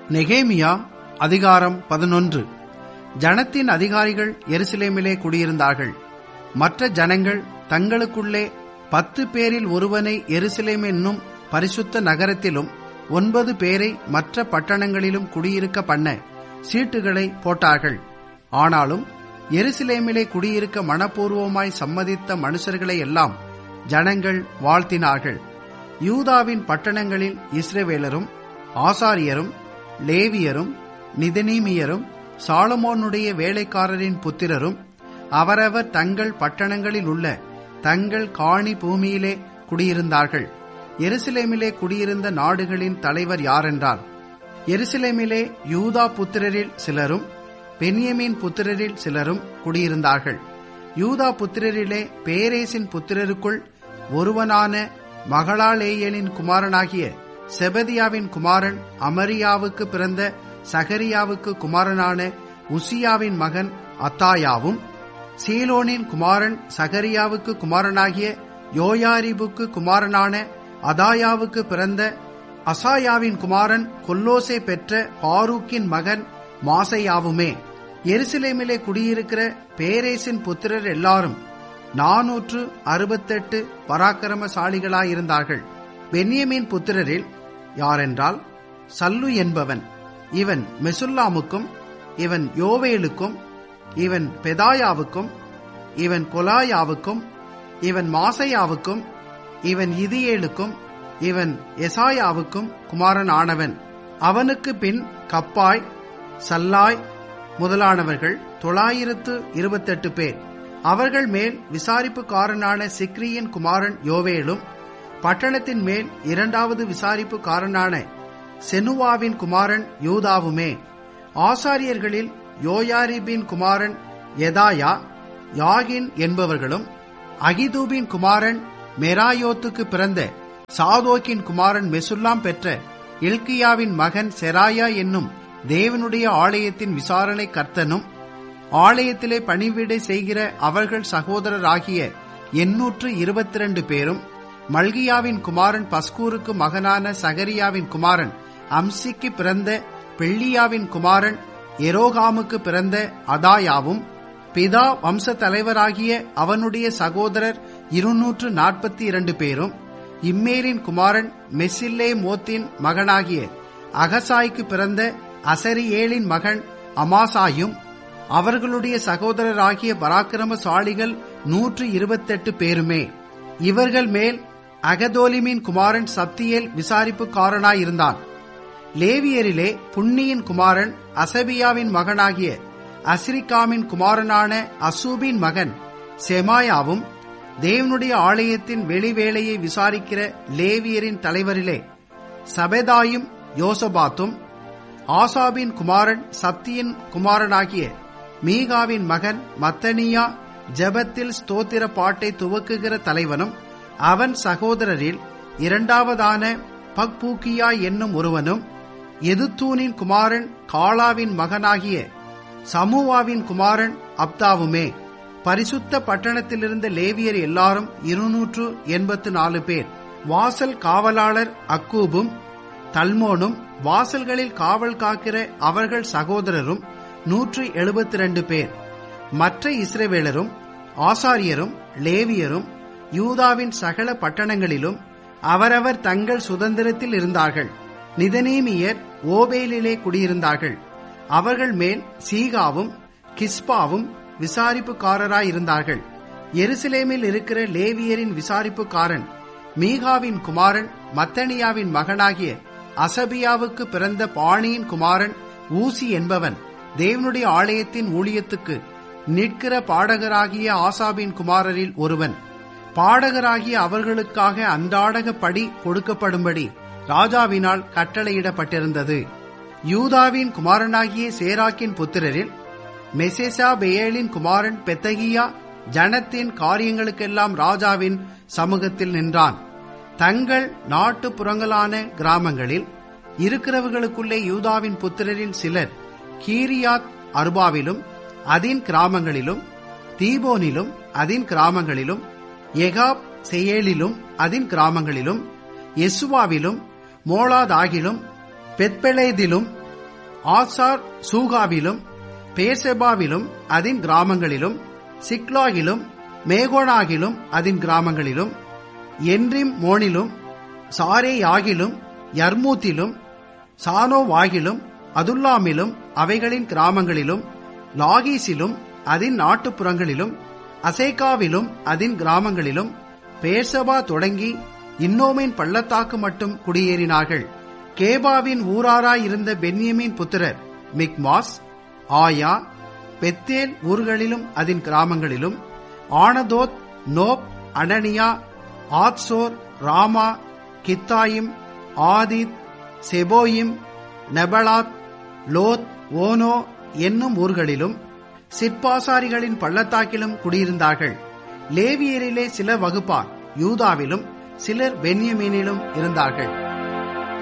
நெகேமியா அதிகாரம் பதினொன்று ஜனத்தின் அதிகாரிகள் எருசலேமிலே குடியிருந்தார்கள் மற்ற ஜனங்கள் தங்களுக்குள்ளே பத்து பேரில் ஒருவனை எருசலேம் என்னும் பரிசுத்த நகரத்திலும் ஒன்பது பேரை மற்ற பட்டணங்களிலும் குடியிருக்க பண்ண சீட்டுகளை போட்டார்கள் ஆனாலும் எருசலேமிலே குடியிருக்க மனப்பூர்வமாய் சம்மதித்த மனுஷர்களை எல்லாம் ஜனங்கள் வாழ்த்தினார்கள் யூதாவின் பட்டணங்களில் இஸ்ரவேலரும் ஆசாரியரும் லேவியரும் நிதனீமியரும் சாலமோனுடைய வேலைக்காரரின் புத்திரரும் அவரவர் தங்கள் பட்டணங்களில் உள்ள தங்கள் காணி பூமியிலே குடியிருந்தார்கள் எருசலேமிலே குடியிருந்த நாடுகளின் தலைவர் யாரென்றால் எருசலேமிலே யூதா புத்திரரில் சிலரும் பென்யமீன் புத்திரரில் சிலரும் குடியிருந்தார்கள் யூதா புத்திரரிலே பேரேசின் புத்திரருக்குள் ஒருவனான மகளாலேயலின் குமாரனாகிய செபதியாவின் குமாரன் அமரியாவுக்கு பிறந்த சகரியாவுக்கு குமாரனான உசியாவின் மகன் அத்தாயாவும் சீலோனின் குமாரன் சகரியாவுக்கு குமாரனாகிய யோயாரிபுக்கு குமாரனான அதாயாவுக்கு பிறந்த அசாயாவின் குமாரன் கொல்லோசே பெற்ற பாரூக்கின் மகன் மாசையாவுமே எருசலேமிலே குடியிருக்கிற பேரேசின் புத்திரர் எல்லாரும் நாநூற்று அறுபத்தெட்டு பராக்கிரமசாலிகளாயிருந்தார்கள் பென்யமின் புத்திரரில் யாரென்றால் சல்லு என்பவன் இவன் மெசுல்லாமுக்கும் இவன் யோவேலுக்கும் இவன் பெதாயாவுக்கும் இவன் கொலாயாவுக்கும் இவன் மாசையாவுக்கும் இவன் இதியேலுக்கும் இவன் எசாயாவுக்கும் குமாரன் ஆனவன் அவனுக்கு பின் கப்பாய் சல்லாய் முதலானவர்கள் தொள்ளாயிரத்து இருபத்தெட்டு பேர் அவர்கள் மேல் விசாரிப்புக்காரனான சிக்ரியின் குமாரன் யோவேலும் பட்டணத்தின் மேல் இரண்டாவது விசாரிப்புக்காரனான செனுவாவின் குமாரன் யூதாவுமே ஆசாரியர்களில் யோயாரிபின் குமாரன் எதாயா யாகின் என்பவர்களும் அகிதூபின் குமாரன் மெராயோத்துக்கு பிறந்த சாதோக்கின் குமாரன் மெசுல்லாம் பெற்ற இல்கியாவின் மகன் செராயா என்னும் தேவனுடைய ஆலயத்தின் விசாரணை கர்த்தனும் ஆலயத்திலே பணிவிடை செய்கிற அவர்கள் சகோதரராகிய எண்ணூற்று இருபத்தி ரெண்டு பேரும் மல்கியாவின் குமாரன் பஸ்கூருக்கு மகனான சகரியாவின் குமாரன் அம்சிக்கு பிறந்த பெள்ளியாவின் குமாரன் எரோகாமுக்கு பிறந்த அதாயாவும் பிதா வம்ச தலைவராகிய அவனுடைய சகோதரர் இருநூற்று நாற்பத்தி இரண்டு பேரும் இம்மேரின் குமாரன் மெசில்லே மோத்தின் மகனாகிய அகசாய்க்கு பிறந்த அசரியேலின் மகன் அமாசாயும் அவர்களுடைய சகோதரராகிய பராக்கிரமசாலிகள் நூற்று இருபத்தெட்டு பேருமே இவர்கள் மேல் அகதோலிமின் குமாரன் சத்தியேல் விசாரிப்புக்காரனாயிருந்தான் லேவியரிலே புன்னியின் குமாரன் அசபியாவின் மகனாகிய அஸ்ரிகாமின் குமாரனான அசூபின் மகன் செமாயாவும் தேவனுடைய ஆலயத்தின் வெளிவேளையை விசாரிக்கிற லேவியரின் தலைவரிலே சபெதாயும் யோசபாத்தும் ஆசாபின் குமாரன் சப்தியின் குமாரனாகிய மீகாவின் மகன் மத்தனியா ஜபத்தில் ஸ்தோத்திர பாட்டை துவக்குகிற தலைவனும் அவன் சகோதரரில் இரண்டாவதான பக்பூக்கியா என்னும் ஒருவனும் எதுத்தூனின் குமாரன் காலாவின் மகனாகிய சமுவாவின் குமாரன் அப்தாவுமே பரிசுத்த பட்டணத்திலிருந்த லேவியர் எல்லாரும் இருநூற்று எண்பத்து நாலு பேர் வாசல் காவலாளர் அக்கூபும் தல்மோனும் வாசல்களில் காவல் காக்கிற அவர்கள் சகோதரரும் நூற்று எழுபத்தி ரெண்டு பேர் மற்ற இஸ்ரேவேலரும் ஆசாரியரும் லேவியரும் யூதாவின் சகல பட்டணங்களிலும் அவரவர் தங்கள் சுதந்திரத்தில் இருந்தார்கள் நிதனீமியர் ஓபேலிலே குடியிருந்தார்கள் அவர்கள் மேல் சீகாவும் கிஸ்பாவும் விசாரிப்புக்காரராயிருந்தார்கள் எருசலேமில் இருக்கிற லேவியரின் விசாரிப்புக்காரன் மீகாவின் குமாரன் மத்தனியாவின் மகனாகிய அசபியாவுக்கு பிறந்த பாணியின் குமாரன் ஊசி என்பவன் தேவனுடைய ஆலயத்தின் ஊழியத்துக்கு நிற்கிற பாடகராகிய ஆசாபின் குமாரரில் ஒருவன் பாடகராகிய அவர்களுக்காக அன்றாடக படி கொடுக்கப்படும்படி ராஜாவினால் கட்டளையிடப்பட்டிருந்தது யூதாவின் குமாரனாகிய சேராக்கின் புத்திரரில் மெசேசா பெயலின் குமாரன் பெத்தகியா ஜனத்தின் காரியங்களுக்கெல்லாம் ராஜாவின் சமூகத்தில் நின்றான் தங்கள் நாட்டு புறங்களான கிராமங்களில் இருக்கிறவர்களுக்குள்ளே யூதாவின் புத்திரரில் சிலர் கீரியாத் அர்பாவிலும் அதின் கிராமங்களிலும் தீபோனிலும் அதின் கிராமங்களிலும் எகாப் செயலிலும் அதின் கிராமங்களிலும் எசுவாவிலும் மோலாதாகிலும் பெத்பெலேதிலும் ஆசார் சூகாவிலும் பேசெபாவிலும் அதன் கிராமங்களிலும் சிக்லாகிலும் மேகோனாகிலும் அதன் கிராமங்களிலும் என்றிம் மோனிலும் சாரேயாகிலும் யர்மூத்திலும் சானோவாகிலும் அதுல்லாமிலும் அவைகளின் கிராமங்களிலும் லாகீசிலும் அதன் நாட்டுப்புறங்களிலும் அசேகாவிலும் அதன் கிராமங்களிலும் பேர்சபா தொடங்கி இன்னோமின் பள்ளத்தாக்கு மட்டும் குடியேறினார்கள் கேபாவின் ஊராராயிருந்த பென்யமின் புத்திரர் மிக்மாஸ் ஆயா பெத்தேல் ஊர்களிலும் அதன் கிராமங்களிலும் Anathoth Nob Ananiah Hazor Ramah Gittaim Hadid Zeboim Neballat Lod Ono என்னும் ஊர்களிலும் சிற்பாசாரிகளின் பள்ளத்தாக்கிலும் குடியிருந்தார்கள் லேவியரிலே சில வகுப்பார் யூதாவிலும் சிலர் பென்யமீனிலும் இருந்தார்கள்